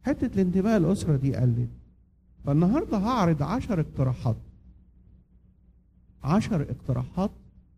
حته الانتماء الاسره دي قلت فالنهارده هعرض عشر اقتراحات عشر اقتراحات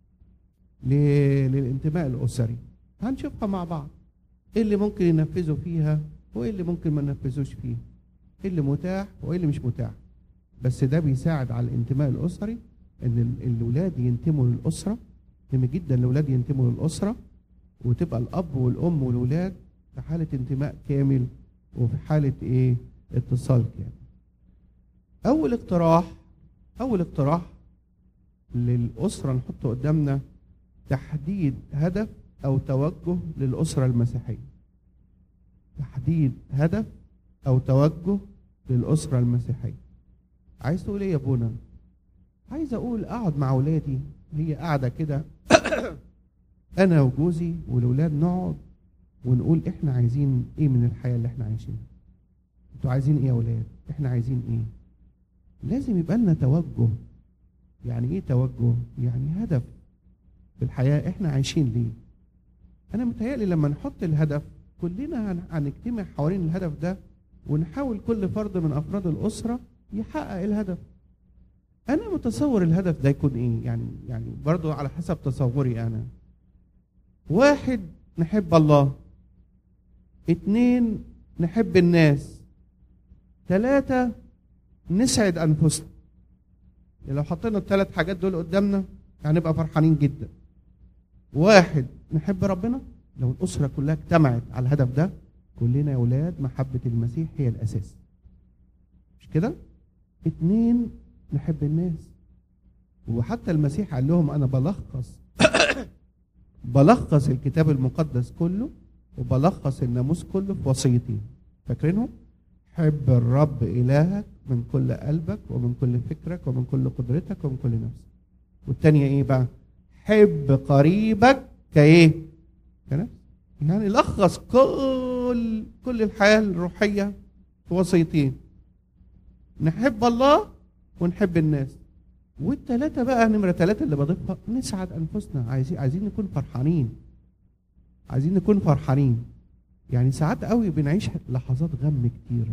ل- للانتماء الاسري هنشوفها مع بعض ايه اللي ممكن ينفذوا فيها وايه اللي ممكن ما ننفذوش فيه ايه اللي متاح وايه اللي مش متاح بس ده بيساعد على الانتماء الاسري ان ال- الاولاد ينتموا للاسره مهم جدا الاولاد ينتموا للاسره وتبقى الاب والام والاولاد في حاله انتماء كامل وفي حاله ايه اتصال كامل اول اقتراح اول اقتراح للاسره نحطه قدامنا تحديد هدف او توجه للاسره المسيحيه تحديد هدف او توجه للاسره المسيحيه عايز تقول ايه يا ابونا عايز اقول اقعد مع اولادي هي قاعده كده انا وجوزي والاولاد نقعد ونقول احنا عايزين ايه من الحياه اللي احنا عايشينها انتوا عايزين ايه يا اولاد احنا عايزين ايه لازم يبقى لنا توجه يعني ايه توجه يعني هدف في الحياه احنا عايشين ليه انا متهيألي لما نحط الهدف كلنا هن- هنجتمع حوالين الهدف ده ونحاول كل فرد من افراد الاسره يحقق الهدف انا متصور الهدف ده يكون ايه يعني يعني برضو على حسب تصوري انا واحد نحب الله اتنين نحب الناس ثلاثة نسعد أنفسنا لو حطينا الثلاث حاجات دول قدامنا هنبقى فرحانين جدا واحد نحب ربنا لو الأسرة كلها اجتمعت على الهدف ده كلنا يا أولاد محبة المسيح هي الأساس مش كده؟ اتنين نحب الناس وحتى المسيح قال لهم أنا بلخص بلخص الكتاب المقدس كله وبلخص الناموس كله في وصيتين فاكرينهم؟ حب الرب إلهك من كل قلبك ومن كل فكرك ومن كل قدرتك ومن كل نفسك والتانية إيه بقى؟ حب قريبك كإيه؟ كنفس يعني لخص كل كل الحياة الروحية في وصيتين نحب الله ونحب الناس والتلاتة بقى نمرة تلاتة اللي بضيفها نسعد أنفسنا عايزين عايزين نكون فرحانين عايزين نكون فرحانين يعني ساعات قوي بنعيش لحظات غم كتيرة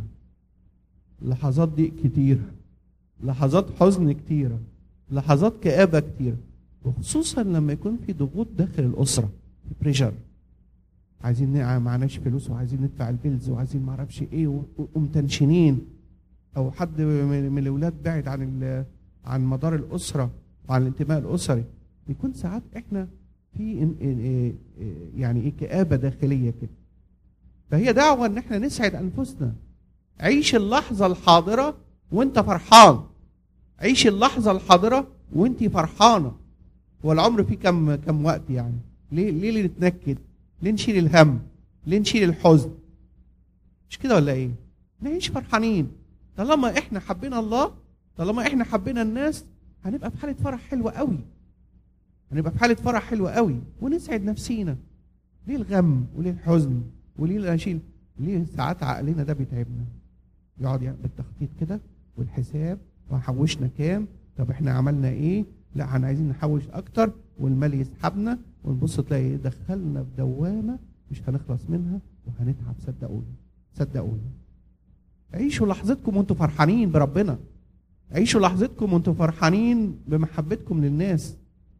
لحظات ضيق كتيرة لحظات حزن كتيرة لحظات كآبة كتيرة وخصوصا لما يكون في ضغوط داخل الأسرة في بريشر عايزين نع- معناش فلوس وعايزين ندفع البيلز وعايزين معرفش ايه و- ومتنشنين او حد من من الاولاد بعد عن ال- عن مدار الاسره وعن الانتماء الاسري يكون ساعات احنا في ان- ان- إيه- إيه- يعني ايه كآبه داخليه كده فهي دعوه ان احنا نسعد انفسنا عيش اللحظه الحاضره وانت فرحان عيش اللحظه الحاضره وانت فرحانه هو العمر فيه كم كم وقت يعني ليه ليه اللي نتنكد ليه نشيل الهم ليه نشيل الحزن مش كده ولا ايه نعيش فرحانين طالما احنا حبينا الله طالما احنا حبينا الناس هنبقى في حاله فرح حلوه قوي هنبقى في حاله فرح حلوه قوي ونسعد نفسينا ليه الغم وليه الحزن وليه الاناشيل ليه ساعات عقلنا ده بيتعبنا يقعد يعني بالتخطيط كده والحساب وحوشنا كام طب احنا عملنا ايه لا احنا عايزين نحوش اكتر والمال يسحبنا ونبص تلاقي دخلنا في دوامه مش هنخلص منها وهنتعب صدقوني صدقوني عيشوا لحظتكم وانتوا فرحانين بربنا عيشوا لحظتكم وانتوا فرحانين بمحبتكم للناس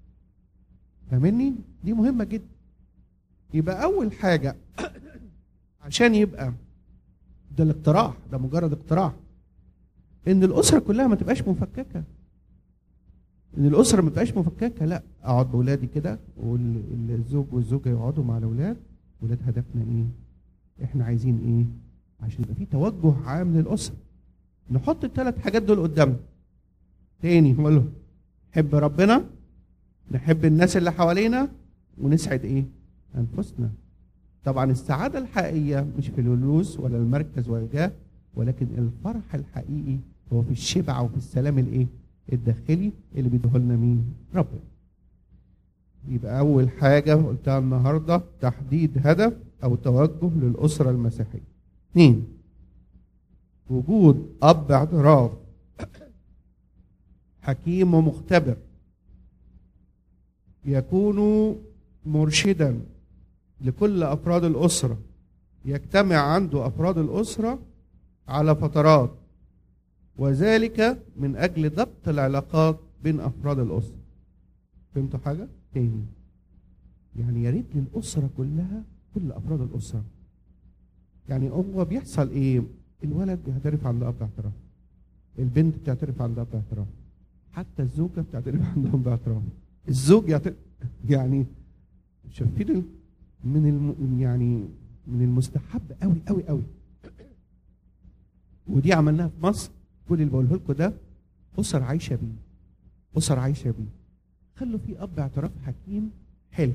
فاهمني دي مهمه جدا يبقى اول حاجه عشان يبقى ده الاقتراح ده مجرد اقتراح ان الاسره كلها ما تبقاش مفككه ان الاسره ما تبقاش مفككه لا اقعد باولادي كده والزوج والزوجه يقعدوا مع الاولاد ولاد هدفنا ايه احنا عايزين ايه عشان يبقى في توجه عام للاسره نحط الثلاث حاجات دول قدامنا تاني نقول له نحب ربنا نحب الناس اللي حوالينا ونسعد ايه انفسنا طبعا السعاده الحقيقيه مش في الفلوس ولا المركز ولا الجاه ولكن الفرح الحقيقي هو في الشبع وفي السلام الايه الداخلي اللي بيديه لنا مين ربنا يبقى اول حاجه قلتها النهارده تحديد هدف او توجه للاسره المسيحيه اثنين وجود اب اعتراف حكيم ومختبر يكون مرشدا لكل افراد الاسره يجتمع عنده افراد الاسره على فترات وذلك من اجل ضبط العلاقات بين افراد الاسره فهمتوا حاجه تاني يعني يا ريت للاسره كلها كل افراد الاسره يعني هو بيحصل ايه الولد بيعترف عند اب اعتراف البنت بتعترف عند اب اعتراف حتى الزوجه بتعترف عندهم باعتراف الزوج يعترف يعني شايفين ال- من الم يعني من المستحب قوي قوي قوي ودي عملناها في مصر كل اللي بقوله لكم ده اسر عايشه بيه اسر عايشه بيه خلوا في اب اعتراف حكيم حلو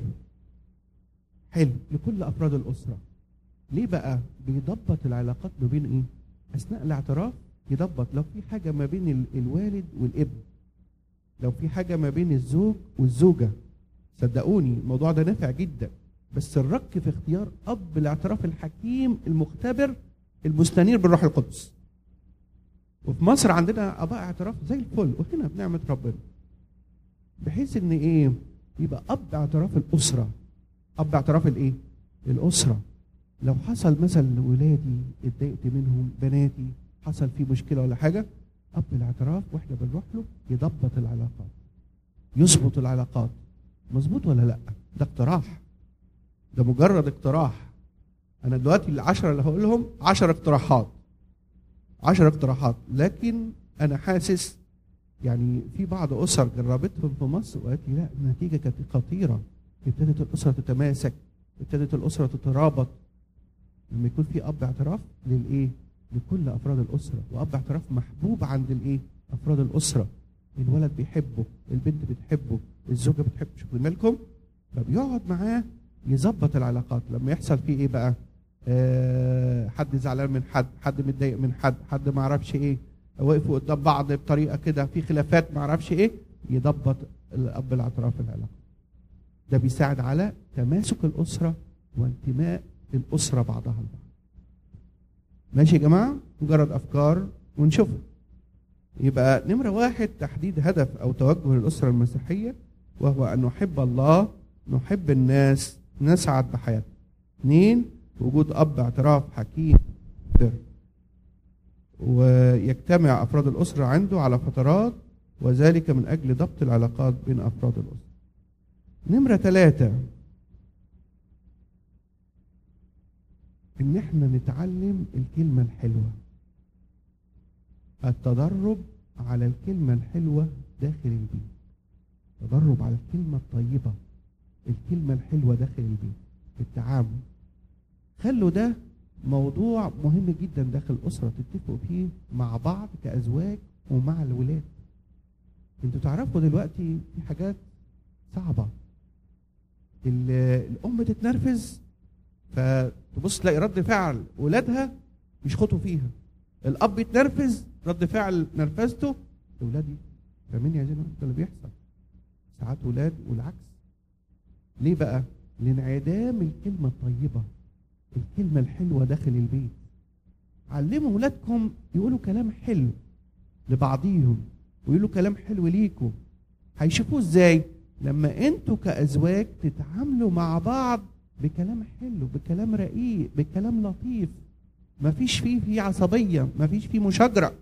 حلو لكل افراد الاسره ليه بقى بيضبط العلاقات ما بين ايه اثناء الاعتراف يضبط لو في حاجه ما بين ال- الوالد والابن لو في حاجه ما بين الزوج والزوجه صدقوني الموضوع ده نافع جدا بس الرك في اختيار اب الاعتراف الحكيم المختبر المستنير بالروح القدس وفي مصر عندنا اباء اعتراف زي الفل وهنا بنعمه ربنا بحيث ان ايه يبقى اب اعتراف الاسره اب اعتراف الايه الاسره لو حصل مثلا ولادي اتضايقت منهم بناتي حصل في مشكله ولا حاجه اب الاعتراف واحنا بنروح له يضبط العلاقات يظبط العلاقات مظبوط ولا لا ده اقتراح ده مجرد اقتراح انا دلوقتي العشرة اللي هقولهم عشر اقتراحات عشر اقتراحات لكن انا حاسس يعني في بعض اسر جربتهم في مصر وقالت لي لا النتيجه كانت خطيره ابتدت الاسره تتماسك ابتدت الاسره تترابط لما يكون في اب اعتراف للايه لكل افراد الاسره واب اعتراف محبوب عند الايه افراد الاسره الولد بيحبه البنت بتحبه الزوجه بتحبه شوفوا بالكم فبيقعد معاه يظبط العلاقات لما يحصل فيه ايه بقى آه حد زعلان من حد حد متضايق من حد حد ما اعرفش ايه وقفوا قدام بعض بطريقه كده في خلافات ما اعرفش ايه يضبط الاب الاعتراف العلاقه ده بيساعد على تماسك الاسره وانتماء الاسره بعضها البعض ماشي يا جماعه مجرد افكار ونشوفها يبقى نمرة واحد تحديد هدف أو توجه للأسرة المسيحية وهو أن نحب الله نحب الناس نسعد بحياتنا اثنين وجود أب اعتراف حكيم بر ويجتمع أفراد الأسرة عنده على فترات وذلك من أجل ضبط العلاقات بين أفراد الأسرة نمرة ثلاثة إن إحنا نتعلم الكلمة الحلوة التدرب على الكلمة الحلوة داخل البيت تدرب على الكلمة الطيبة الكلمة الحلوة داخل البيت التعامل خلوا ده موضوع مهم جدا داخل الأسرة تتفقوا فيه مع بعض كأزواج ومع الولاد انتوا تعرفوا دلوقتي في حاجات صعبة ال- الأم تتنرفز فتبص تلاقي رد فعل ولادها يشخطوا فيها الاب يتنرفز رد فعل نرفزته اولادي فاهمين يا زينب ده اللي بيحصل ساعات ولاد والعكس ليه بقى لانعدام الكلمه الطيبه الكلمه الحلوه داخل البيت علموا ولادكم يقولوا كلام حلو لبعضيهم ويقولوا كلام حلو ليكم هيشوفوه ازاي لما انتوا كازواج تتعاملوا مع بعض بكلام حلو بكلام رقيق بكلام لطيف مفيش فيه في عصبيه مفيش فيه مشاجره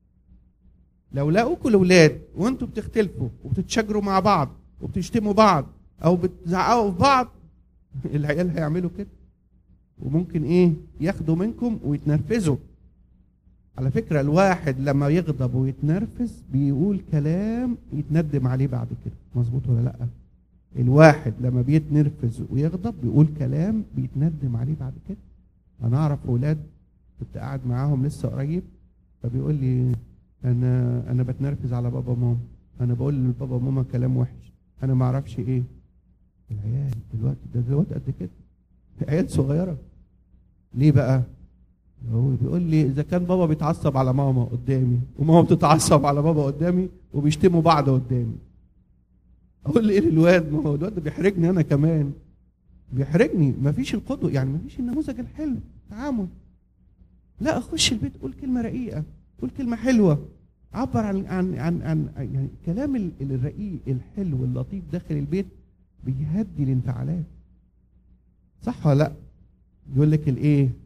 لو لقوكوا الاولاد وانتوا بتختلفوا وبتتشاجروا مع بعض وبتشتموا بعض او بتزعقوا في بعض العيال هيعملوا كده وممكن ايه ياخدوا منكم ويتنرفزوا على فكره الواحد لما يغضب ويتنرفز بيقول كلام يتندم عليه بعد كده مظبوط ولا لا الواحد لما بيتنرفز ويغضب بيقول كلام بيتندم عليه بعد كده انا اعرف اولاد كنت قاعد معاهم لسه قريب فبيقول لي انا انا بتنرفز على بابا وماما انا بقول لبابا وماما كلام وحش انا ما اعرفش ايه العيال دلوقتي ده دلوقتي قد كده عيال صغيره ليه بقى هو بيقول لي اذا كان بابا بيتعصب على ماما قدامي وماما بتتعصب على بابا قدامي وبيشتموا بعض قدامي اقول له ايه للواد ما هو الواد ده بيحرجني انا كمان بيحرجني مفيش القدوه يعني مفيش النموذج الحلو تعامل لا اخش البيت قول كلمه رقيقه قول كلمه حلوه عبر عن عن عن, عن يعني الكلام ال- الرقيق الحلو اللطيف داخل البيت بيهدي الانفعالات صح ولا لا يقول لك الايه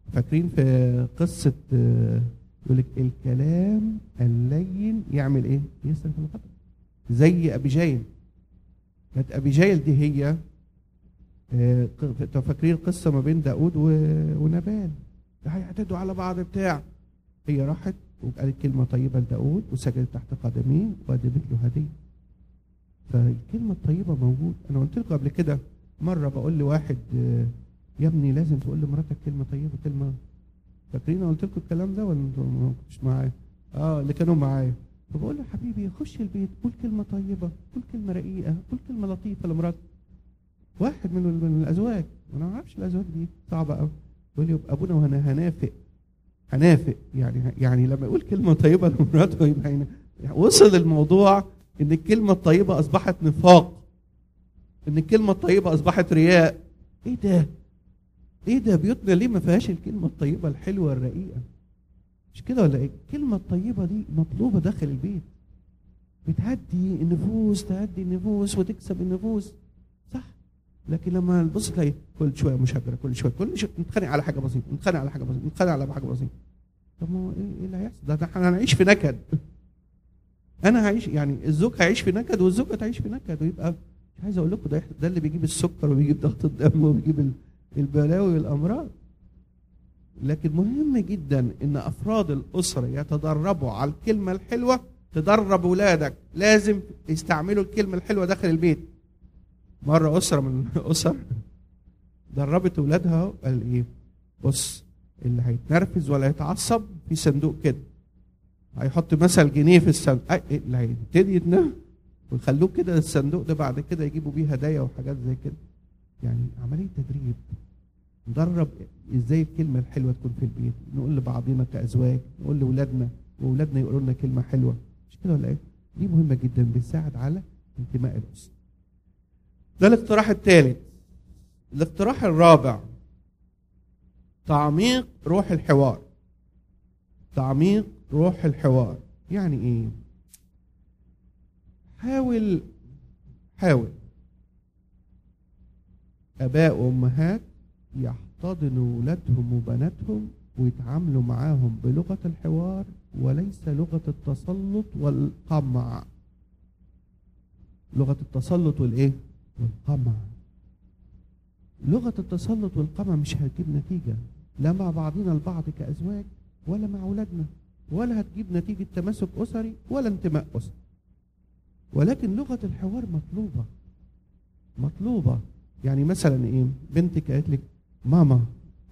فاكرين في قصه آه، يقول لك الكلام اللين يعمل ايه؟ يصرف الغضب زي ابيجايل كانت ابيجايل دي هي آه، ق- فاكرين القصه ما بين داود و- ونبال ده هيعتدوا على بعض بتاع هي راحت وقالت كلمه طيبه لداود وسجدت تحت قدميه وقدمت له هديه فالكلمه الطيبه موجود انا قلت لكم قبل كده مره بقول لواحد آه، يا ابني لازم تقول لمراتك كلمه طيبه كلمه فاكرين أنا قلت لكم الكلام ده ولا انتوا ما كنتوش معايا اه اللي كانوا معايا فبقول له حبيبي خش البيت قول كلمه طيبه قول كلمه رقيقه قول كلمه لطيفه لمراتك واحد من من الازواج وانا ما اعرفش الازواج دي صعبه قوي يقول لي يبقى ابونا وانا هنافق هنافق يعني يعني لما يقول كلمه طيبه لمراته يبقى هنا- يعني وصل الموضوع ان الكلمه الطيبه اصبحت نفاق ان الكلمه الطيبه اصبحت رياء ايه ده ايه ده بيوتنا ليه ما فيهاش الكلمه الطيبه الحلوه الرقيقه مش كده ولا ايه الكلمه الطيبه دي مطلوبه داخل البيت بتهدي النفوس تهدي النفوس وتكسب النفوس صح لكن لما نبص تلاقي كل شويه مشاجره كل شويه كل شويه نتخانق على حاجه بسيطه نتخانق على حاجه بسيطه نتخانق على حاجه بسيطه طب ما هو ايه إيه اللي هيحصل ده احنا هنعيش في نكد انا هعيش يعني الزوج هيعيش في نكد والزوجه تعيش في نكد ويبقى مش عايز اقول لكم ده ده اللي بيجيب السكر وبيجيب ضغط الدم وبيجيب ال- البلاوي والامراض لكن مهم جدا ان افراد الاسره يتدربوا على الكلمه الحلوه تدرب ولادك لازم يستعملوا الكلمه الحلوه داخل البيت مره اسره من الاسر دربت ولادها قال ايه بص اللي هيتنرفز ولا يتعصب في صندوق كده هيحط مثلا جنيه في الصندوق أي- اللي هيبتدي يتنرفز ويخلوه كده الصندوق ده بعد كده يجيبوا بيه هدايا وحاجات زي كده يعني عمليه تدريب ندرب ازاي الكلمه الحلوه تكون في البيت نقول لبعضنا كازواج نقول لاولادنا واولادنا يقولوا لنا كلمه حلوه مش كده ولا ايه دي مهمه جدا بتساعد على انتماء الاسره ده الاقتراح الثالث الاقتراح الرابع تعميق روح الحوار تعميق روح الحوار يعني ايه حاول حاول اباء وامهات يحتضنوا ولادهم وبناتهم ويتعاملوا معاهم بلغه الحوار وليس لغه التسلط والقمع لغه التسلط والايه والقمع لغه التسلط والقمع مش هتجيب نتيجه لا مع بعضنا البعض كازواج ولا مع اولادنا ولا هتجيب نتيجه تماسك اسري ولا انتماء اسري ولكن لغه الحوار مطلوبه مطلوبه يعني مثلا ايه بنتك قالت لك ماما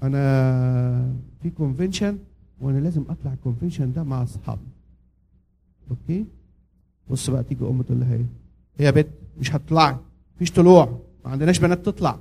انا في كونفنشن وانا لازم اطلع الكونفنشن ده مع اصحابي اوكي بص بقى تيجي ام تقول لها ايه هي يا بنت مش هتطلعي مفيش طلوع ما عندناش بنات تطلع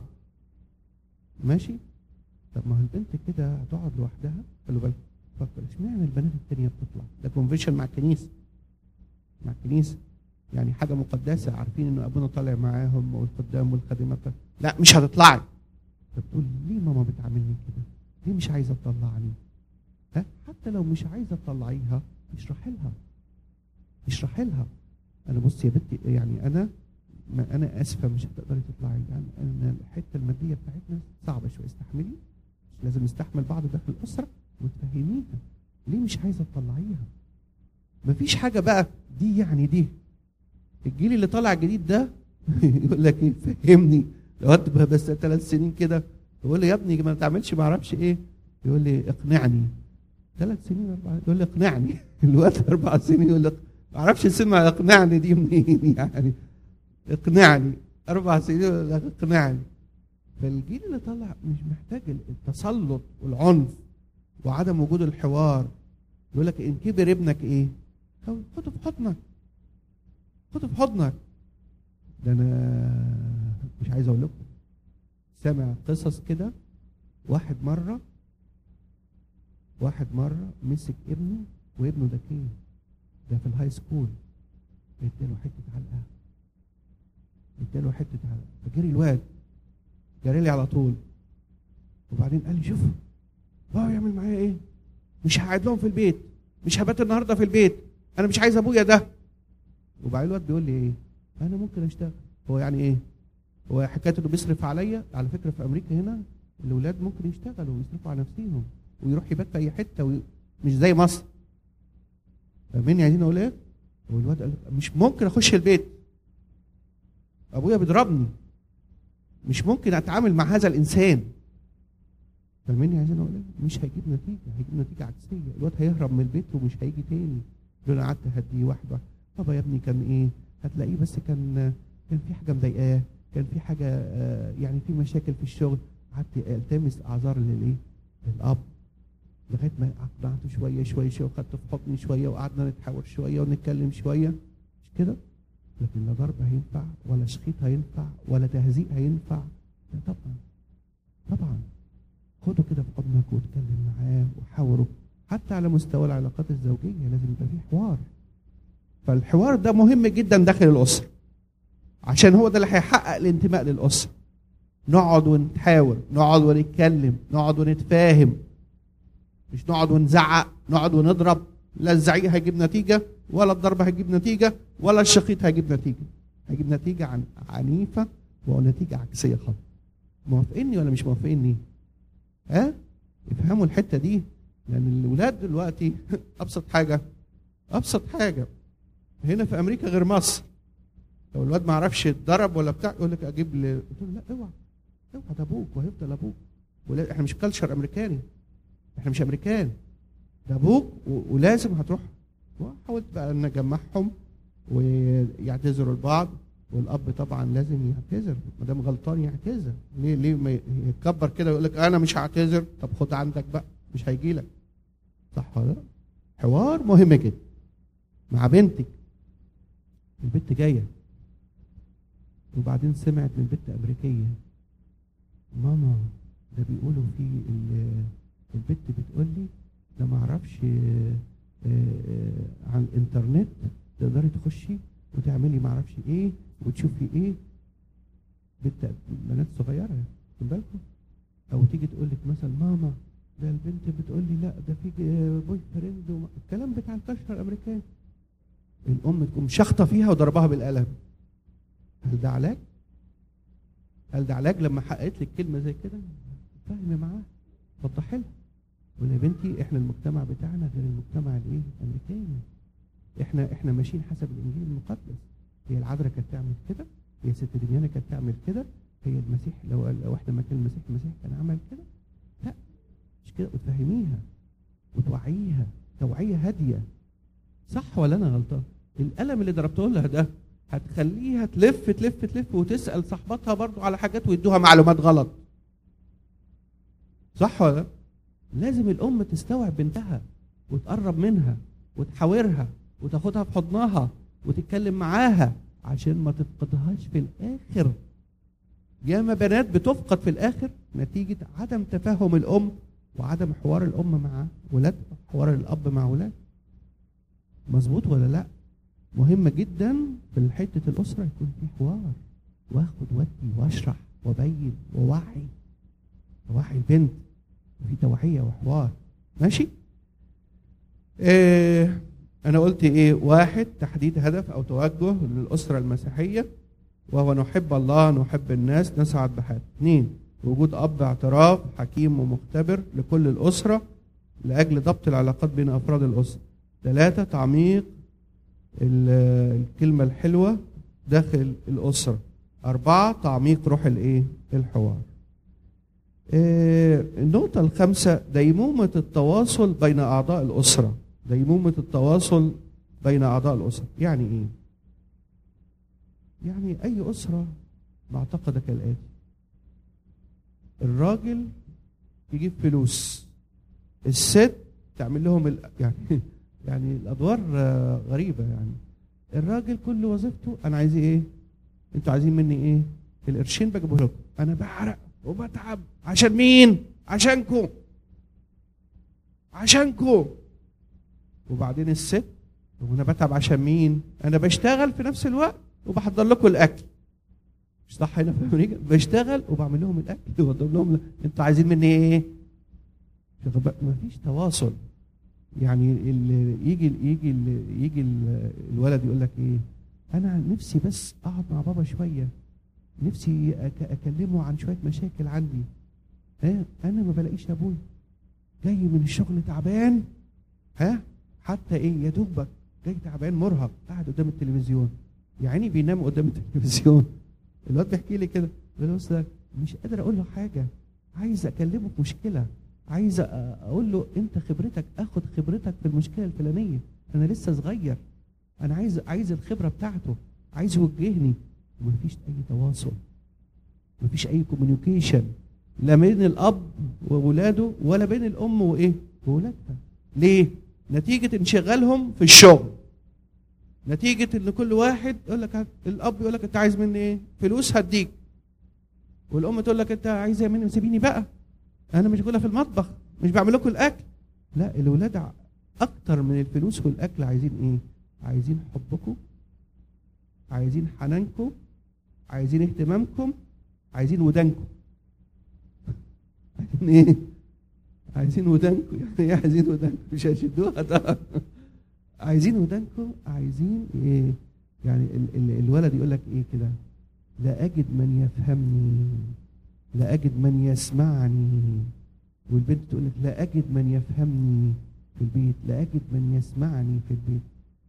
ماشي طب ما هو البنت كده هتقعد لوحدها خلوا بالك فكر اشمعنى البنات التانية بتطلع ده كونفنشن مع الكنيسه مع الكنيسه يعني حاجه مقدسه عارفين ان ابونا طالع معاهم والخدام والخادمات لا مش هتطلعي فبتقول ليه ماما بتعاملني كده؟ ليه مش عايزه تطلعني؟ ها حتى لو مش عايزه تطلعيها اشرحي لها اشرحي لها انا بصي يا بنتي يعني انا ما انا اسفه مش هتقدري تطلعي يعني انا الحته الماديه بتاعتنا صعبه شويه استحملي لازم نستحمل بعض داخل الاسره وتفهميها ليه مش عايزه تطلعيها؟ مفيش حاجه بقى دي يعني دي الجيل اللي طالع جديد ده يقول لك ايه فهمني لو انت بس ثلاث سنين كده يقول لي يا ابني ما تعملش ما اعرفش ايه يقول لي اقنعني ثلاث سنين اربع يقول لي اقنعني الوقت اربع سنين يقول لك ما اعرفش سمع اقنعني دي منين يعني اقنعني اربع سنين يقول لك اقنعني فالجيل اللي طالع مش محتاج التسلط والعنف وعدم وجود الحوار يقول لك ان كبر ابنك ايه خده في حضنك خده في حضنك ده انا مش عايز اقول لكم سامع قصص كده واحد مره واحد مره مسك ابنه وابنه ده كين ده في الهاي سكول اداله حته علقه اداله حته علقه فجري الواد جري لي على طول وبعدين قال لي شوف بابا يعمل معايا ايه مش هقعد لهم في البيت مش هبات النهارده في البيت انا مش عايز ابويا ده وبعدين الواد بيقول لي ايه انا ممكن اشتغل هو يعني ايه هو حكايه انه بيصرف عليا على فكره في امريكا هنا الاولاد ممكن يشتغلوا ويصرفوا على نفسهم ويروح يبات في اي حته وي... مش زي مصر فاهمين عايزين اقول ايه؟ والواد قال مش ممكن اخش البيت ابويا بيضربني مش ممكن اتعامل مع هذا الانسان فاهمين عايزين اقول ايه؟ مش هيجيب نتيجه هيجيب نتيجه عكسيه الواد هيهرب من البيت ومش هيجي تاني دول قعدت اهديه واحده بابا يا ابني كان ايه هتلاقيه بس كان كان في حاجه مضايقاه كان في حاجه آه، يعني في مشاكل في الشغل قعدت التمس اعذار للايه للاب لغايه ما اقنعته شويه شويه شويه وخدته في حضني شويه وقعدنا نتحاور شويه ونتكلم شويه مش كده لكن لا ضرب هينفع ولا شخيط هينفع ولا تهزيء هينفع لا طبعا طبعا خده كده في حضنك واتكلم معاه وحاوره حتى على مستوى العلاقات الزوجيه لازم يبقى فيه حوار فالحوار ده مهم جدا داخل الاسره عشان هو ده اللي هيحقق الانتماء للاسره نقعد ونتحاور نقعد ونتكلم نقعد ونتفاهم مش نقعد ونزعق نقعد ونضرب لا الزعيق هيجيب نتيجه ولا الضرب هيجيب نتيجه ولا الشخيط هيجيب نتيجه هيجيب نتيجه عن عنيفه ونتيجه عكسيه خالص موافقيني ولا مش موافقيني ها افهموا الحته دي لان الاولاد دلوقتي ابسط حاجه ابسط حاجه هنا في امريكا غير مصر لو الواد ما عرفش يتضرب ولا بتاع يقول لك اجيب لي قلت له لا اوعى اوعى ده ابوك وهيفضل ابوك ولا احنا مش كلتشر امريكاني احنا مش امريكان ده ابوك و- ولازم هتروح وحاولت بقى ان اجمعهم ويعتذروا لبعض والاب طبعا لازم يعتذر ما دام غلطان يعتذر ليه ليه ما يتكبر كده ويقول لك انا مش هعتذر طب خد عندك بقى مش هيجي لك صح ولا لا؟ حوار مهم جدا مع بنتك البنت جايه وبعدين سمعت من بنت امريكيه ماما ده بيقولوا في ال- البنت بتقول لي ده ما اعرفش آه، آه، على الانترنت تقدري تخشي وتعملي ما اعرفش ايه وتشوفي ايه بنت بنات صغيره خد بالكم او تيجي تقول لك مثلا ماما ده البنت بتقول لي لا ده في بوي فريند وما- الكلام بتاع الكشر الامريكاني الام تقوم شخطه فيها وضربها بالقلم هل ده علاج؟ هل ده علاج لما حققت لك كلمه زي كده؟ فاهمه معاها وضحي لها قول يا بنتي احنا المجتمع بتاعنا غير المجتمع الايه؟ الامريكاني احنا احنا ماشيين حسب الانجيل المقدس هي العذراء كانت تعمل كده هي ست دميانه كانت تعمل كده هي المسيح لو لو احنا مكان المسيح المسيح كان عمل كده لا مش كده وتفهميها وتوعيها توعيه هاديه صح ولا انا غلطان؟ القلم اللي ضربته لها ده هتخليها تلف تلف تلف وتسال صاحبتها برضو على حاجات ويدوها معلومات غلط صح ولا لا؟ لازم الام تستوعب بنتها وتقرب منها وتحاورها وتاخدها في حضنها وتتكلم معاها عشان ما تفقدهاش في الاخر ياما بنات بتفقد في الاخر نتيجه عدم تفهم الام وعدم حوار الام مع ولادها حوار الاب مع ولاده مظبوط ولا لا مهم جدا في حته الاسره يكون في حوار واخد ودي واشرح وابين ووعي ووعي البنت وفي توعيه وحوار ماشي إيه انا قلت ايه واحد تحديد هدف او توجه للاسره المسيحيه وهو نحب الله نحب الناس نسعد بحياتنا اثنين وجود اب اعتراف حكيم ومختبر لكل الاسره لاجل ضبط العلاقات بين افراد الاسره ثلاثه تعميق ال- الكلمه الحلوه داخل الاسره اربعه تعميق روح الايه الحوار آه، النقطة الخامسة ديمومة التواصل بين أعضاء الأسرة ديمومة التواصل بين أعضاء الأسرة يعني إيه؟ يعني أي أسرة معتقدة كالآتي الراجل يجيب فلوس الست تعمل لهم ال... يعني يعني الأدوار آه، غريبة يعني الراجل كل وظيفته أنا عايز إيه؟ أنتوا عايزين مني إيه؟ القرشين بجيبه لكم أنا بعرق وبتعب عشان مين؟ عشانكم عشانكم وبعدين الست وانا بتعب عشان مين؟ انا بشتغل في نفس الوقت وبحضر لكم الاكل مش صح هنا في امريكا بشتغل وبعمل لهم الاكل وبضرب لهم انتوا عايزين مني ايه؟ ما فيش تواصل يعني اللي يجي يجي يجي الولد يقول لك ايه؟ انا نفسي بس اقعد مع بابا شويه نفسي أك- اكلمه عن شويه مشاكل عندي ايه انا ما بلاقيش ابوي جاي من الشغل تعبان ها حتى ايه يا دوبك جاي تعبان مرهق قاعد قدام التلفزيون يا عيني بينام قدام التلفزيون الواد بيحكي لي كده بيقول لي أستاذ مش قادر اقول له حاجه عايز اكلمه في مشكله عايز أ- اقول له انت خبرتك اخد خبرتك في المشكله الفلانيه انا لسه صغير انا عايز عايز الخبره بتاعته عايز يوجهني ومفيش اي تواصل مفيش اي كوميونيكيشن لا بين الاب وولاده ولا بين الام وايه وولادها ليه نتيجه انشغالهم في الشغل نتيجه ان كل واحد يقول لك هات- الاب يقول لك انت عايز مني ايه فلوس هديك والام تقول لك انت عايز ايه مني سيبيني بقى انا مش في المطبخ مش بعمل لكم الاكل لا الولاد ع- اكتر من الفلوس والاكل عايزين ايه عايزين حبكم عايزين حنانكم عايزين اهتمامكم عايزين ودانكم عايزين ايه عايزين ودانكم يعني ايه عايزين ودانكم مش هيشدوها طبعا عايزين ودانكم عايزين ايه يعني ال ال الولد يقول لك ايه كده لا اجد من يفهمني لا اجد من يسمعني والبنت تقول لك لا اجد من يفهمني في البيت لا اجد من يسمعني في البيت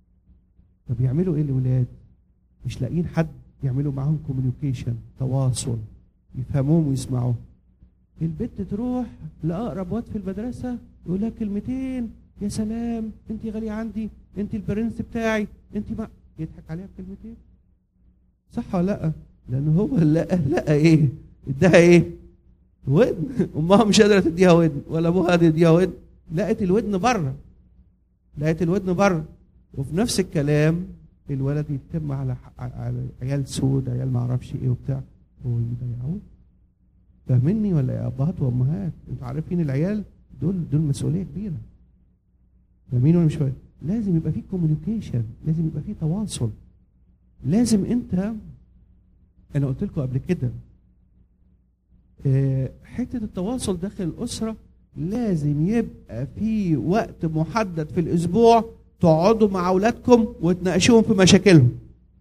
طب يعملوا ايه الاولاد مش لاقيين حد يعملوا معاهم كوميونيكيشن تواصل يفهموهم ويسمعوهم البنت تروح لاقرب واد في المدرسه يقول لها كلمتين يا سلام انت غاليه عندي انت البرنس بتاعي انت ما يضحك عليها بكلمتين صح ولا لا لان هو لقى لقى ايه اداها ايه ودن امها مش قادره تديها ودن ولا ابوها قادر يديها ودن لقت الودن بره لقت الودن بره وفي نفس الكلام الولد يتم على على عيال سود عيال ما اعرفش ايه وبتاع ويضيعوه فاهمني ولا يا ابهات وامهات انتوا عارفين العيال دول دول مسؤوليه كبيره فاهمين ولا مش فاهم لازم يبقى في كوميونيكيشن لازم يبقى في تواصل لازم انت انا قلت لكم قبل كده آه، حته التواصل داخل الاسره لازم يبقى في وقت محدد في الاسبوع تقعدوا مع اولادكم وتناقشوهم في مشاكلهم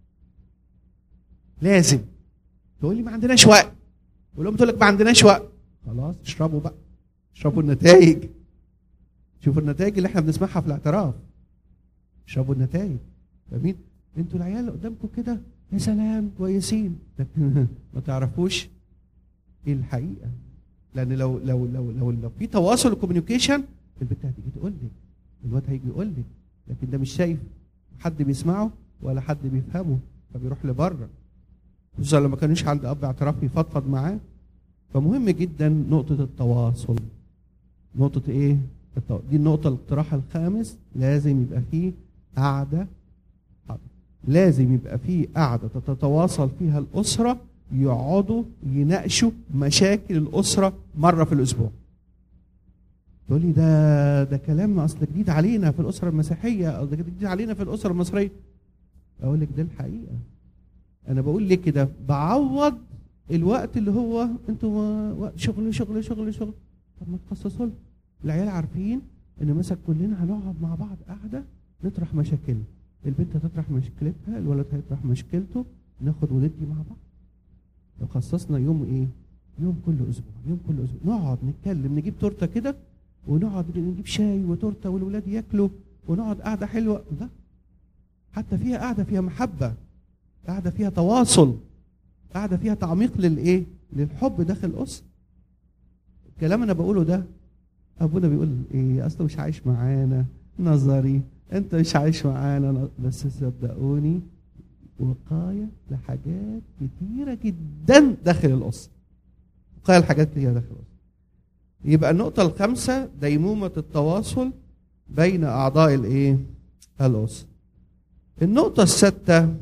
لازم تقول لي ما عندناش وقت والام تقول لك ما عندناش وقت خلاص اشربوا بقى اشربوا النتائج شوفوا النتائج اللي احنا بنسمعها في الاعتراف اشربوا النتائج فاهمين انتوا العيال اللي قدامكم كده يا سلام كويسين لكن ما تعرفوش ايه الحقيقه لان لو لو لو لو, لو في تواصل وكوميونيكيشن البنت هتيجي تقول لك الواد هيجي يقول لك لكن ده مش شايف حد بيسمعه ولا حد بيفهمه فبيروح لبره خصوصا لما كانوش عند اب اعتراف يفضفض معاه فمهم جدا نقطه التواصل نقطه ايه التو... دي النقطه الاقتراح الخامس لازم يبقى فيه قعده حاضر. لازم يبقى فيه قعده تتواصل فيها الاسره يقعدوا يناقشوا مشاكل الاسره مره في الاسبوع تقول لي ده ده كلام اصل جديد علينا في الاسره المسيحيه او ده جديد علينا في الاسره المصريه اقول لك ده الحقيقه انا بقول ليه كده بعوض الوقت اللي هو انتوا وقت شغل شغل شغل شغل طب ما تخصصوا لهم العيال عارفين ان مثلا كلنا هنقعد مع بعض قاعده نطرح مشاكلنا البنت هتطرح مشكلتها الولد هيطرح مشكلته ناخد وندي مع بعض لو خصصنا يوم ايه يوم كل اسبوع يوم كل اسبوع نقعد نتكلم نجيب تورته كده ونقعد نجيب شاي وتورته والولاد ياكلوا ونقعد قعده حلوه لا حتى فيها قعده فيها محبه قعده فيها تواصل قعده فيها تعميق للايه للحب داخل الاسره الكلام انا بقوله ده ابونا بيقول ايه اصله مش عايش معانا نظري انت مش عايش معانا بس صدقوني وقايه لحاجات كتيره جدا داخل الاسره وقايه لحاجات كتيره داخل الاسره يبقى النقطه الخامسه ديمومه التواصل بين اعضاء الايه الاسره النقطه السادسه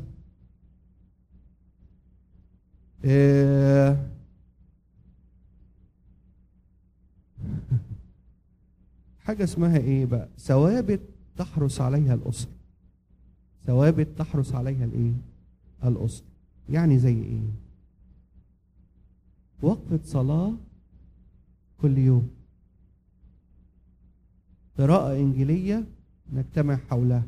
إيه حاجة اسمها ايه بقى ثوابت تحرس عليها الأسرة ثوابت تحرس عليها الايه الأسرة يعني زي ايه وقفة صلاة كل يوم قراءة إنجيلية نجتمع حولها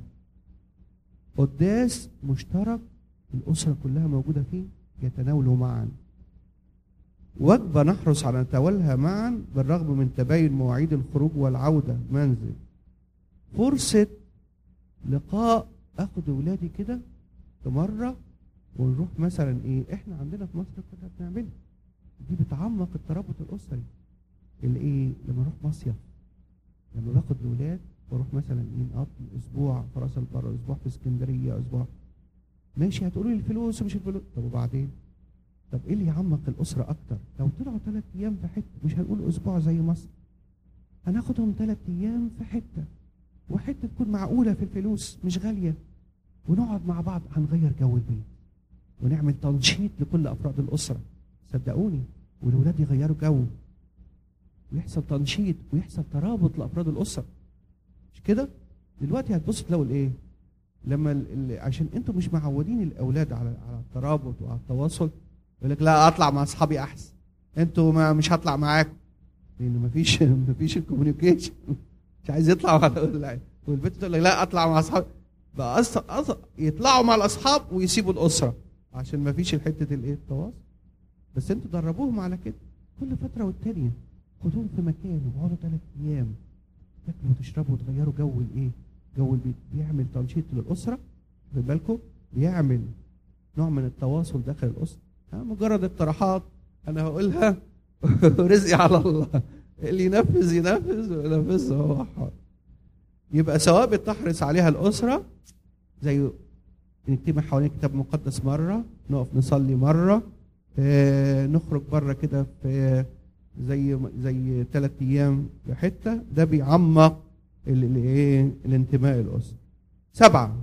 قداس مشترك الأسرة كلها موجودة فيه يتناولوا معا وجبة نحرص على نتناولها معا بالرغم من تباين مواعيد الخروج والعودة منزل فرصة لقاء اخد ولادي كده في مرة ونروح مثلا ايه احنا عندنا في مصر كنا بنعملها دي بتعمق الترابط الاسري اللي ايه لما اروح مصيف لما باخد الولاد واروح مثلا ايه نقضي اسبوع في راس البر اسبوع في اسكندريه اسبوع ماشي هتقولوا لي الفلوس ومش الفلوس طب وبعدين طب ايه اللي يعمق الاسره اكتر لو طلعوا ثلاث ايام في حته مش هنقول اسبوع زي مصر هناخدهم ثلاث ايام في حته وحته تكون معقوله في الفلوس مش غاليه ونقعد مع بعض هنغير جو البيت ونعمل تنشيط لكل افراد الاسره صدقوني والولاد يغيروا جو ويحصل تنشيط ويحصل ترابط لافراد الاسره مش كده دلوقتي هتبص تلاقوا الايه لما ال ال عشان انتوا مش معودين الاولاد على على الترابط وعلى التواصل يقول لك لا اطلع مع اصحابي احسن انتوا ما مش هطلع معاكم لان مفيش مفيش الكوميونيكيشن مش عايز يطلع مع ال- والبنت تقول لك لا اطلع مع اصحابي بقى أص... أص... يطلعوا مع الاصحاب ويسيبوا الاسره عشان مفيش حته الايه التواصل بس انتوا دربوهم على كده كل فتره والتانيه خدوهم في مكان وقعدوا ثلاث ايام تاكلوا وتشربوا وتغيروا جو الايه؟ جو البيت بيعمل تنشيط للاسره خد بالكم بيعمل نوع من التواصل داخل الاسره ها مجرد اقتراحات انا هقولها ورزقي على الله اللي ينفذ ينفذ وينفذ هو حر يبقى ثوابت تحرص عليها الاسره زي نجتمع حوالين كتاب مقدس مره نقف نصلي مره آه، نخرج بره كده في زي زي ثلاث ايام في حته ده بيعمق ال- ال- ايه الانتماء الاسري. سبعه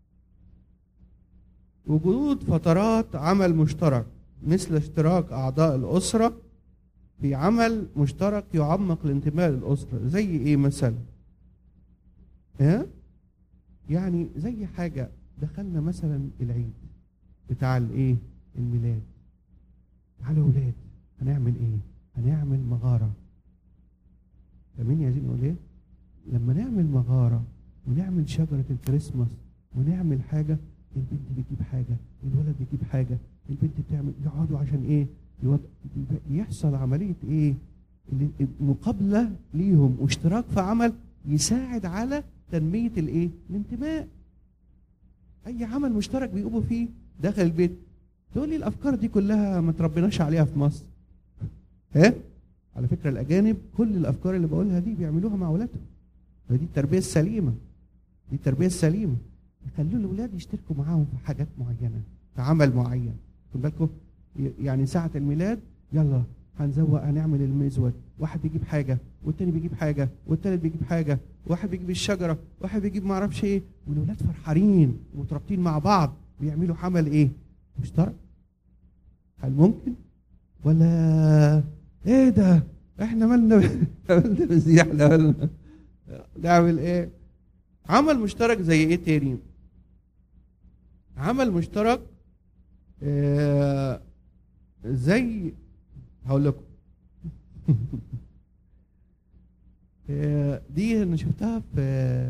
وجود فترات عمل مشترك مثل اشتراك اعضاء الاسره في عمل مشترك يعمق الانتماء للاسره زي ايه مثلا؟ ها؟ يعني زي حاجه دخلنا مثلا العيد بتاع الايه؟ الميلاد. تعالوا يا ولاد هنعمل ايه؟ هنعمل مغاره. فاهمين عايزين نقول ايه؟ لما نعمل مغاره ونعمل شجره الكريسماس ونعمل حاجه البنت بتجيب حاجه الولد بيجيب حاجه البنت بتعمل يقعدوا عشان ايه؟ يوض... يحصل عمليه ايه؟ اللي- مقابله ليهم واشتراك في عمل يساعد على تنميه الايه؟ الانتماء. اي عمل مشترك بيقوموا فيه داخل البيت تقول لي الافكار دي كلها ما تربيناش عليها في مصر. ها؟ على فكره الاجانب كل الافكار اللي بقولها دي بيعملوها مع اولادهم. دي التربيه السليمه. دي التربيه السليمه. يخلوا الاولاد يشتركوا معاهم في حاجات معينه، في عمل معين. خد بالكم ي- يعني ساعه الميلاد يلا هنزوق هنعمل المزود واحد بيجيب حاجه والتاني بيجيب حاجه والتالت بيجيب حاجه واحد بيجيب الشجره واحد بيجيب ما اعرفش ايه والاولاد فرحانين ومترابطين مع بعض بيعملوا عمل ايه مشترك هل ممكن ولا ايه ده احنا مالنا مالنا بالزي احنا مالنا نعمل ايه عمل مشترك زي ايه تاني عمل مشترك آه زي هقول لكم آه، دي انا شفتها في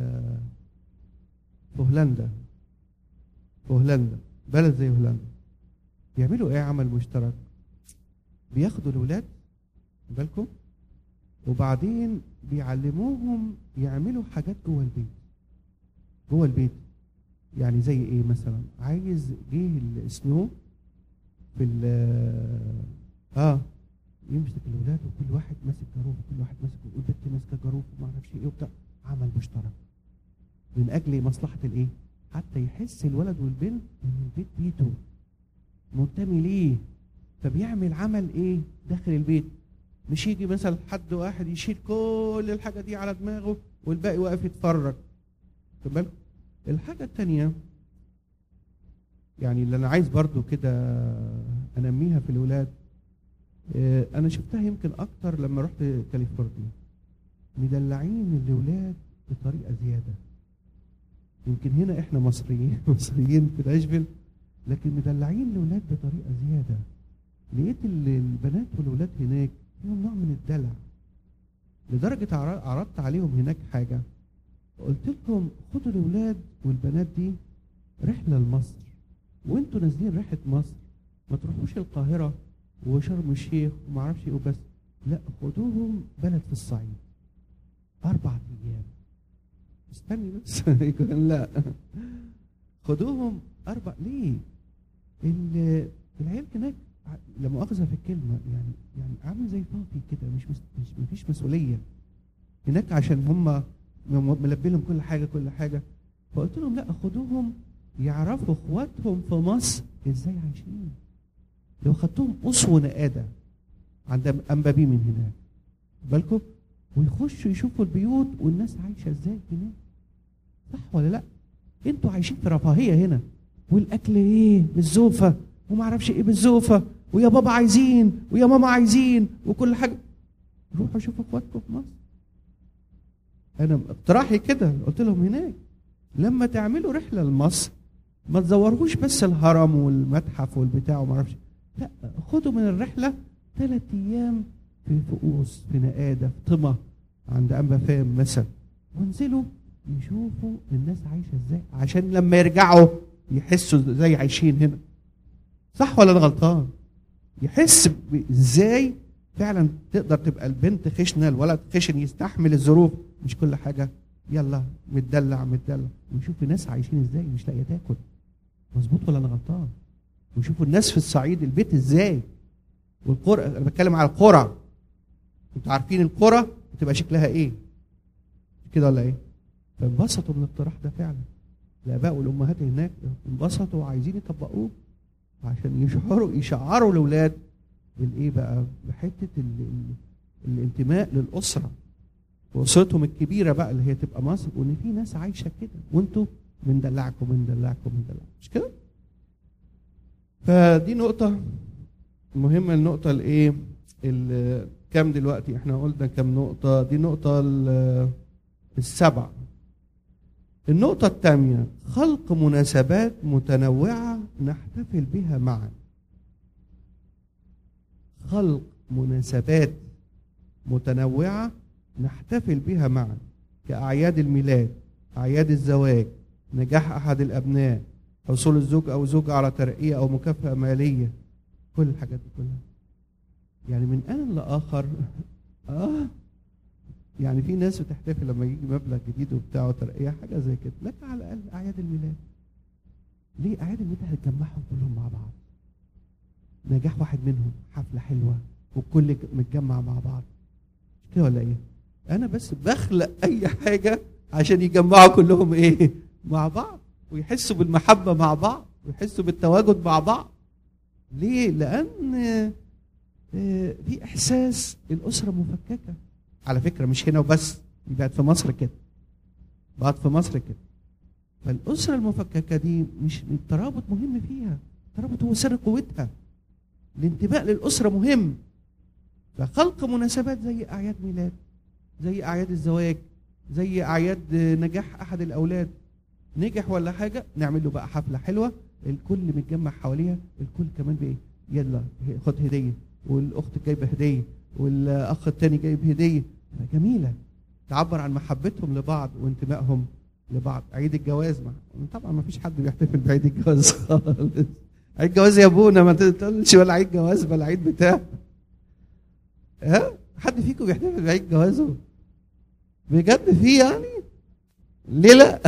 في هولندا في هولندا بلد زي هولندا بيعملوا ايه عمل مشترك بياخدوا الاولاد خد بالكم وبعدين بيعلموهم يعملوا حاجات جوه البيت جوه البيت يعني زي ايه مثلا عايز جه السنو في ال اه يمسك الاولاد وكل واحد ماسك جاروف وكل واحد ماسك والبنت ماسكه جاروف وما اعرفش ايه وبتاع عمل مشترك من اجل مصلحه الايه؟ حتى يحس الولد والبنت ان البيت بيته منتمي ليه فبيعمل عمل ايه داخل البيت مش يجي مثلا حد واحد يشيل كل الحاجه دي على دماغه والباقي واقف يتفرج خد بالك الحاجه الثانيه يعني اللي انا عايز برضو كده انميها في الولاد آه، انا شفتها يمكن اكتر لما رحت كاليفورنيا مدلعين الاولاد بطريقه زياده يمكن هنا احنا مصريين مصريين في ناشفيل لكن مدلعين الاولاد بطريقه زياده لقيت ال- البنات والولاد هناك فيهم نوع من الدلع لدرجه عر- عرضت عليهم هناك حاجه قلت لكم خدوا الاولاد والبنات دي رحله لمصر وانتوا نازلين رحله مصر ما تروحوش القاهره وشرم الشيخ وما اعرفش ايه وبس لا خدوهم بلد في الصعيد اربع ايام استني بس يقول لا خدوهم اربع ليه ال- العيال هناك ع- لا مؤاخذه في الكلمه يعني يعني عامل زي طافي كده مش مس- مش مفيش مسؤوليه هناك عشان هم ملبي لهم كل حاجه كل حاجه فقلت لهم لا خدوهم يعرفوا اخواتهم في مصر ازاي عايشين لو خدتهم اسوه نقاده عند انبابي من هناك بالكم ويخشوا يشوفوا البيوت والناس عايشه ازاي هناك صح ولا لا انتوا عايشين في رفاهيه هنا والاكل ايه بالزوفه وما اعرفش ايه بالزوفه ويا بابا عايزين ويا ماما عايزين وكل حاجه روحوا شوفوا اخواتكم في مصر انا اقتراحي كده قلت لهم هناك لما تعملوا رحله لمصر ما تزوروش بس الهرم والمتحف والبتاع وما اعرفش لا خدوا من الرحله ثلاث ايام في فؤوس في نقاده في طمه عند انبا فام مثلا وانزلوا يشوفوا الناس عايشه ازاي عشان لما يرجعوا يحسوا ازاي عايشين هنا صح ولا انا غلطان يحس ب- ازاي فعلا تقدر تبقى البنت خشنه الولد خشن يستحمل الظروف مش كل حاجه يلا متدلع متدلع ويشوف الناس عايشين ازاي مش لاقيه تاكل مظبوط ولا انا غلطان ويشوفوا الناس في الصعيد البيت ازاي والقرى انا بتكلم على القرى انتوا عارفين القرى بتبقى شكلها ايه كده ولا ايه فانبسطوا من الاقتراح ده فعلا الاباء والامهات هناك انبسطوا وعايزين يطبقوه عشان يشعروا يشعروا الاولاد بالايه بقى بحته ال ال الانتماء للاسره واسرتهم الكبيره بقى اللي هي تبقى مصر وان في ناس عايشه كده وانتوا بندلعكم بندلعكم بندلعكم مش كده؟ فدي نقطه مهمه النقطه الايه؟ ال- كام دلوقتي احنا قلنا كام نقطه دي نقطه ال- السبع النقطة الثانية خلق مناسبات متنوعة نحتفل بها معا خلق مناسبات متنوعة نحتفل بها معا كأعياد الميلاد أعياد الزواج نجاح أحد الأبناء حصول الزوج أو زوجة على ترقية أو مكافأة مالية كل الحاجات دي كلها يعني من آن لآخر آه يعني في ناس بتحتفل لما يجي مبلغ جديد وبتاع وترقية حاجة زي كده لكن على الأقل أعياد الميلاد ليه أعياد الميلاد هتجمعهم كلهم مع بعض نجاح واحد منهم حفلة حلوة والكل متجمع مع بعض مش كده ولا ايه انا بس بخلق اي حاجة عشان يجمعوا كلهم ايه مع بعض ويحسوا بالمحبة مع بعض ويحسوا بالتواجد مع بعض ليه لان آه، في احساس الاسرة مفككة على فكرة مش هنا وبس دي بقت في مصر كده بقت في مصر كده فالأسرة المفككة دي مش الترابط مهم فيها الترابط هو سر قوتها الانتماء للأسرة مهم فخلق مناسبات زي أعياد ميلاد زي أعياد الزواج زي أعياد نجاح أحد الأولاد نجح ولا حاجة نعمل له بقى حفلة حلوة الكل متجمع حواليها الكل كمان بإيه يلا خد هدية والأخت جايبة هدية والأخ التاني جايب هدية جميلة تعبر عن محبتهم لبعض وانتمائهم لبعض عيد الجواز ما طبعا ما فيش حد بيحتفل بعيد الجواز خالص عيد جواز يا ابونا ما تقولش ولا عيد جواز ولا عيد بتاع ها حد فيكم بيحتفل بعيد جوازه بجد في يعني ليه لا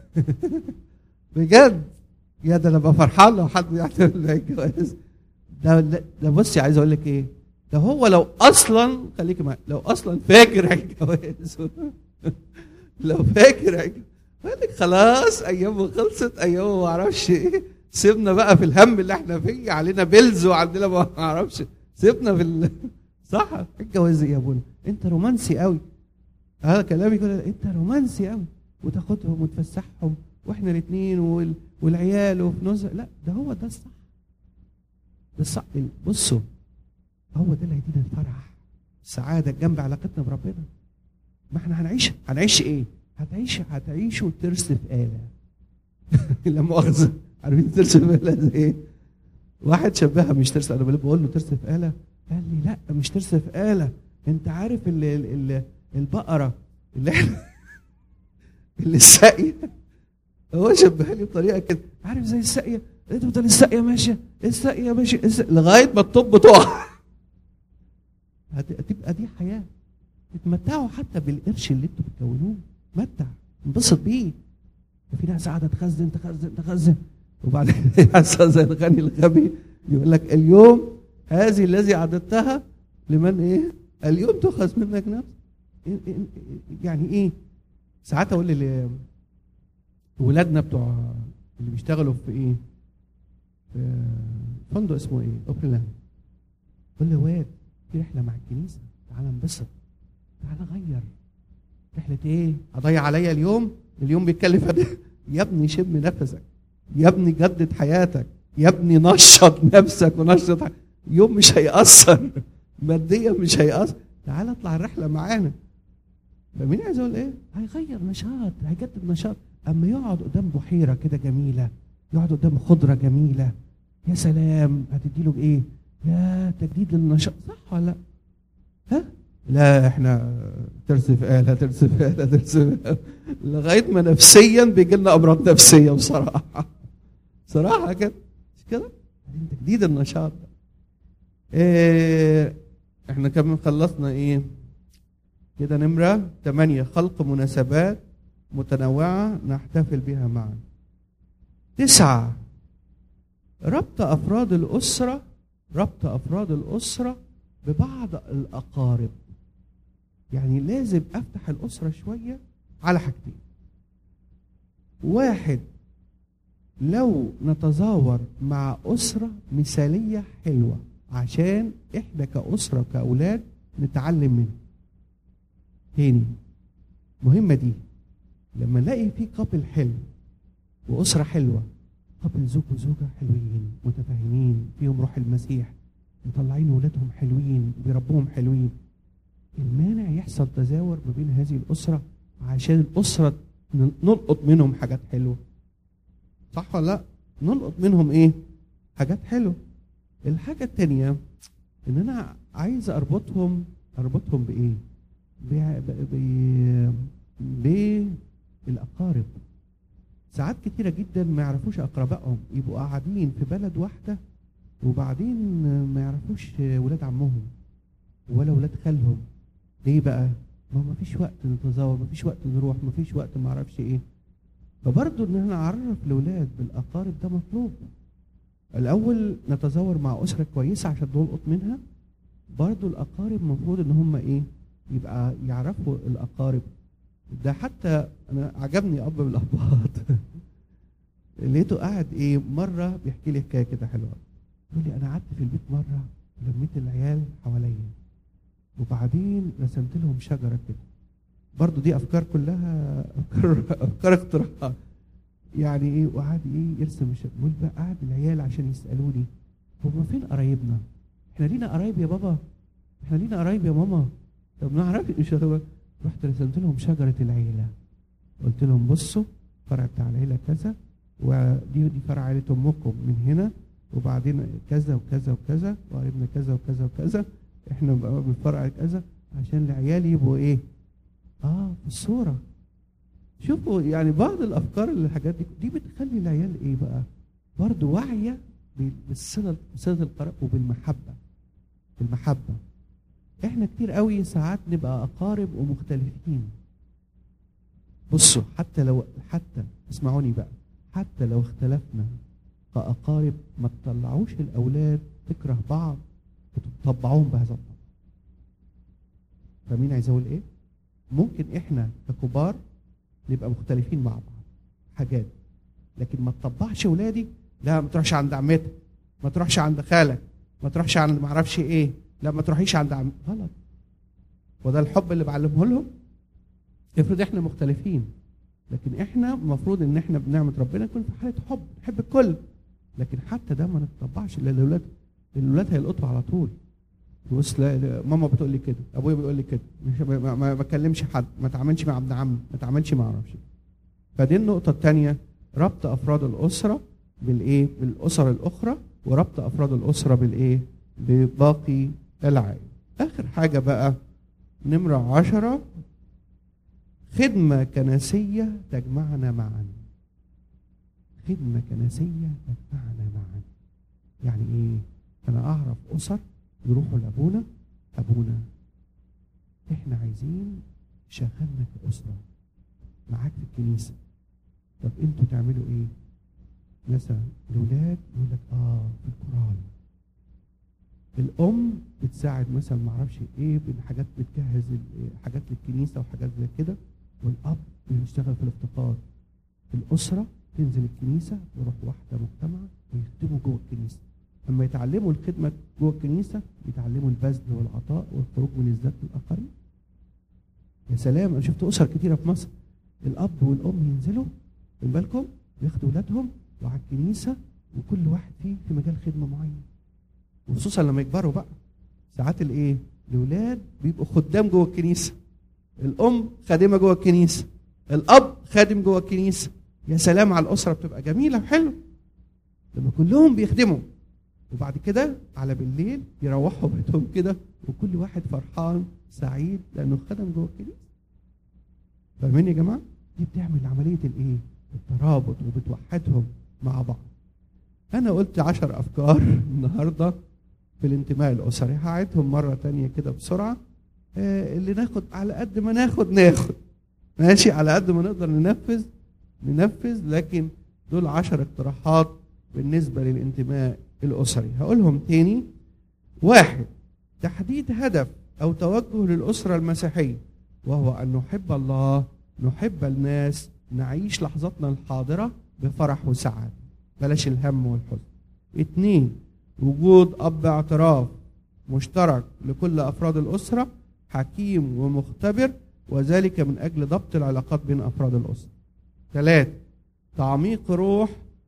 بجد يا ده انا ابقى فرحان لو حد بيحتفل بعيد جواز ده ده بصي عايز اقول لك ايه ده هو لو اصلا خليكي معايا لو اصلا فاكر عيد جوازه لو فاكر عيد قال لك خلاص ايامه خلصت ايامه ما اعرفش ايه سيبنا بقى في الهم اللي احنا فيه علينا بيلز وعندنا ما اعرفش سيبنا في ال... صح الجواز يا ابونا انت رومانسي قوي هذا كلامي يقول انت رومانسي قوي وتاخدهم وتفسحهم واحنا الاثنين وال... والعيال وفي نزهه لا ده هو ده الصح ده الصح بصوا هو ده اللي هيدينا الفرح السعاده جنب علاقتنا بربنا ما احنا هنعيش هنعيش ايه؟ هتعيش هتعيشوا ترس في آلة لا مؤاخذة عارفين ترس في آلة زي ايه؟ واحد شبهها مش ترس انا بقول له ترس في آلة قال لي لا مش ترس في آلة انت عارف ال ال ال البقرة اللي احنا اللي الساقية هو شبهها لي بطريقة كده عارف زي الساقية تفضل الساقيه ماشيه الساقيه ماشيه الساقية لغايه ما الطب تقع هت- هتبقى دي حياه اتمتعوا حتى بالقرش اللي انتوا بتكونوه متع انبسط بيه وفي ناس قاعده تخزن تخزن تخزن وبعدين يحصل زي الغني الغبي يقول لك اليوم هذه الذي اعددتها لمن ايه؟ اليوم تؤخذ منك نفس إيه- إيه- يعني ايه؟ ساعات اقول لل- ولادنا بتوع اللي بيشتغلوا في ايه؟ في فندق اسمه ايه؟ اوبرلاند قول له يا واد في رحله مع الكنيسه تعالى انبسط تعالى غير رحله ايه؟ اضيع عليا اليوم اليوم بيتكلف قد إيه؟ يا ابني شم نفسك يا ابني جدد حياتك يا ابني نشط نفسك ونشط ح- يوم مش هيأثر ماديا مش هيأثر تعال اطلع الرحله معانا فمين عايز اقول ايه؟ هيغير نشاط هيجدد نشاط اما يقعد قدام بحيره كده جميله يقعد قدام خضره جميله يا سلام هتدي له ايه؟ يا تجديد للنشاط صح ولا لا؟ ها؟ لا احنا ترسف آلة ترسف آلة ترسف آلة لغايه ما نفسيا بيجي لنا امراض نفسيه بصراحه صراحه كده مش كده؟ بعدين تجديد النشاط ده. إيه احنا كمان خلصنا ايه؟ كده نمرة ثمانية خلق مناسبات متنوعة نحتفل بها معا تسعة ربط أفراد الأسرة ربط أفراد الأسرة ببعض الأقارب يعني لازم أفتح الأسرة شوية على حاجتين واحد لو نتزاور مع أسرة مثالية حلوة عشان إحنا كأسرة وكأولاد نتعلم منها تاني مهمة دي لما نلاقي في قابل حلو وأسرة حلوة قابل زوج وزوجة حلوين متفاهمين فيهم روح المسيح مطلعين ولادهم حلوين بيربوهم حلوين المانع يحصل تزاور ما بين هذه الأسرة عشان الأسرة نلقط منهم حاجات حلوة صح ولا لا؟ نلقط منهم إيه؟ حاجات حلوة الحاجة التانية إن أنا عايز أربطهم أربطهم بإيه؟ بالأقارب ساعات كتيرة جدا ما يعرفوش أقربائهم يبقوا قاعدين في بلد واحدة وبعدين ما يعرفوش ولاد عمهم ولا ولاد خالهم ليه بقى؟ ما ما فيش وقت نتزاور ما فيش وقت نروح ما فيش وقت ما اعرفش ايه فبرضه ان احنا نعرف الاولاد بالاقارب ده مطلوب الاول نتزاور مع اسره كويسه عشان نلقط منها برضه الاقارب المفروض ان هم ايه يبقى يعرفوا الاقارب ده حتى انا عجبني اب من الابهات لقيته قاعد ايه مره بيحكي لي حكايه كده حلوه يقول لي انا قعدت في البيت مره لميت العيال حواليا وبعدين رسمت لهم شجره كده برضو دي افكار كلها افكار افكار اختراعات يعني ايه وقعد ايه يرسم الشجره يقول بقى قعد العيال عشان يسالوني هما فين قرايبنا؟ احنا لينا قرايب يا بابا احنا لينا قرايب يا ماما طب نعرف مش هو رحت رسمت لهم شجره العيله قلت لهم بصوا فرع بتاع العيله كذا ودي دي فرع عيله امكم من هنا وبعدين كذا وكذا وكذا وقريبنا كذا وكذا وكذا احنا بقى من فرع كذا عشان العيال يبقوا ايه؟ اه في الصوره شوفوا يعني بعض الافكار اللي الحاجات دي دي بتخلي العيال ايه بقى؟ برضه واعيه بالصله بصله القرار وبالمحبه بالمحبه احنا كتير قوي ساعات نبقى اقارب ومختلفين بصوا حتى لو حتى اسمعوني بقى حتى لو اختلفنا كأقارب ما تطلعوش الأولاد تكره بعض وتطبعوهم بهذا الطبع فمين عايز أقول إيه؟ ممكن إحنا ككبار نبقى مختلفين مع بعض حاجات لكن ما تطبعش ولادي لا ما تروحش عند عمتك ما تروحش عند خالك ما تروحش عند ما اعرفش ايه لا ما تروحيش عند عم غلط وده الحب اللي بعلمه لهم افرض احنا مختلفين لكن احنا المفروض ان احنا بنعمه ربنا نكون في حاله حب نحب الكل لكن حتى ده ما نتطبعش للاولاد الاولاد هيلقطوا على طول بص لا, لا ماما بتقول لي كده ابويا بيقول لي كده مش ما, ما, ما بكلمش حد ما اتعاملش مع ابن عمي ما اتعاملش مع اعرفش فدي النقطه الثانيه ربط افراد الاسره بالايه بالاسر الاخرى وربط افراد الاسره بالايه بباقي العائله اخر حاجه بقى نمره عشرة خدمة كنسية تجمعنا معا خدمة كنسية تجمعنا معا يعني ايه انا اعرف اسر يروحوا لابونا ابونا احنا عايزين شغلنا كأسرة معاك في الكنيسة طب انتوا تعملوا ايه مثلا الاولاد يقول لك اه في القرآن الام بتساعد مثلا ما اعرفش ايه حاجات بتجهز حاجات للكنيسه وحاجات زي كده والاب بيشتغل في الافتقار الاسره تنزل الكنيسه يروح واحده مجتمع ويخدموا جوه الكنيسه اما يتعلموا الخدمه جوه الكنيسه يتعلموا البذل والعطاء والخروج من الذات للاخرين يا سلام انا شفت اسر كتيره في مصر الاب والام ينزلوا من بالكم ياخدوا اولادهم وعلى الكنيسه وكل واحد فيه في مجال خدمه معين وخصوصا لما يكبروا بقى ساعات الايه الاولاد بيبقوا خدام جوه الكنيسه الام خادمه جوه الكنيسه الاب خادم جوه الكنيسه يا سلام على الاسره بتبقى جميله وحلوه لما كلهم بيخدموا وبعد كده على بالليل يروحوا بيتهم كده وكل واحد فرحان سعيد لانه خدم جوه الكنيسه فاهمين يا جماعه دي بتعمل عمليه الايه الترابط وبتوحدهم مع بعض انا قلت عشر افكار النهارده في الانتماء الاسري هعيدهم مره تانية كده بسرعه آه اللي ناخد على قد ما ناخد ناخد ماشي على قد ما نقدر ننفذ ننفذ لكن دول عشر اقتراحات بالنسبة للانتماء الأسري هقولهم تاني واحد تحديد هدف أو توجه للأسرة المسيحية وهو أن نحب الله نحب الناس نعيش لحظتنا الحاضرة بفرح وسعادة بلاش الهم والحزن اتنين وجود أب اعتراف مشترك لكل أفراد الأسرة حكيم ومختبر وذلك من أجل ضبط العلاقات بين أفراد الأسرة ثلاثة تعميق روح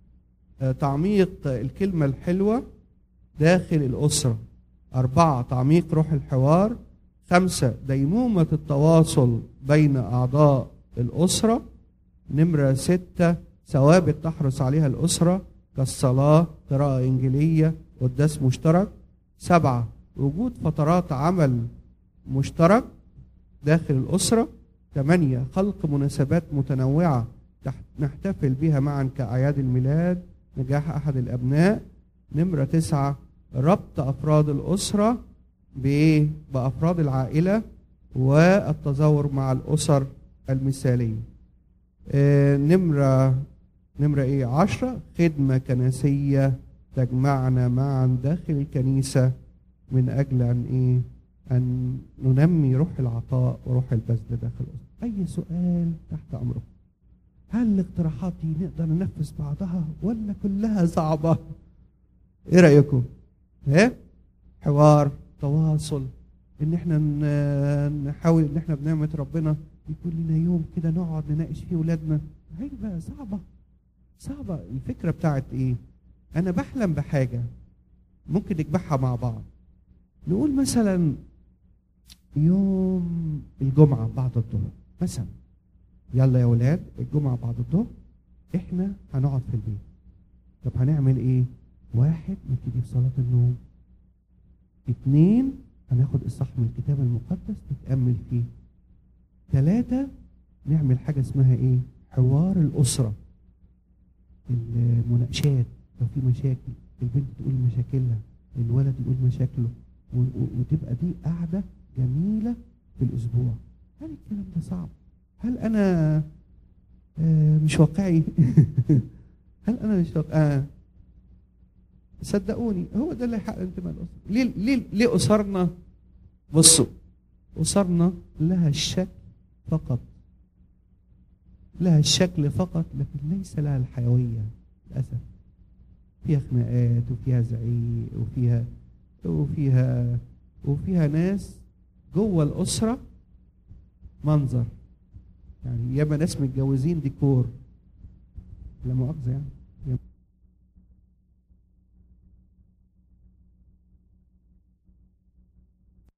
تعميق الكلمة الحلوة داخل الأسرة أربعة تعميق روح الحوار خمسة ديمومة التواصل بين أعضاء الأسرة نمرة ستة ثوابت تحرص عليها الأسرة كالصلاة قراءة إنجيلية قداس مشترك سبعة وجود فترات عمل مشترك داخل الأسرة ثمانية خلق مناسبات متنوعة نحتفل بها معا كأعياد الميلاد نجاح أحد الأبناء نمرة تسعة ربط أفراد الأسرة بإيه؟ بأفراد العائلة والتزاور مع الأسر المثالية آه نمرة نمرة إيه؟ عشرة خدمة كنسية تجمعنا معا داخل الكنيسة من أجل أن إيه؟ أن ننمي روح العطاء وروح البذل داخل الأسرة أي سؤال تحت أمركم هل الاقتراحات دي نقدر ننفذ بعضها ولا كلها صعبة؟ ايه رأيكم؟ ايه؟ حوار تواصل ان احنا نحاول ان احنا بنعمة ربنا يكون لنا يوم كده نقعد نناقش فيه ولادنا هي بقى صعبة صعبة الفكرة بتاعت ايه؟ انا بحلم بحاجة ممكن نجمعها مع بعض نقول مثلا يوم الجمعة بعد الظهر مثلا يلا يا ولاد الجمعة بعد الظهر احنا هنقعد في البيت طب هنعمل ايه واحد نبتدي بصلاة النوم اتنين هناخد اصحاح من الكتاب المقدس نتأمل فيه ثلاثة نعمل حاجة اسمها ايه حوار الأسرة المناقشات لو في مشاكل البنت تقول مشاكلها الولد يقول مشاكله وتبقى دي قاعدة جميلة في الأسبوع هل الكلام ده صعب؟ هل انا آه مش واقعي هل انا مش واقعي آه. صدقوني هو ده اللي هيحقق انتماء الاسره ليه ليه ليه اسرنا بصوا اسرنا لها الشكل فقط لها الشكل فقط لكن ليس لها الحيويه للاسف فيها خناقات وفيها زعيق وفيها وفيها وفيها ناس جوه الاسره منظر يعني ياما ناس متجوزين ديكور لا مؤاخذه يعني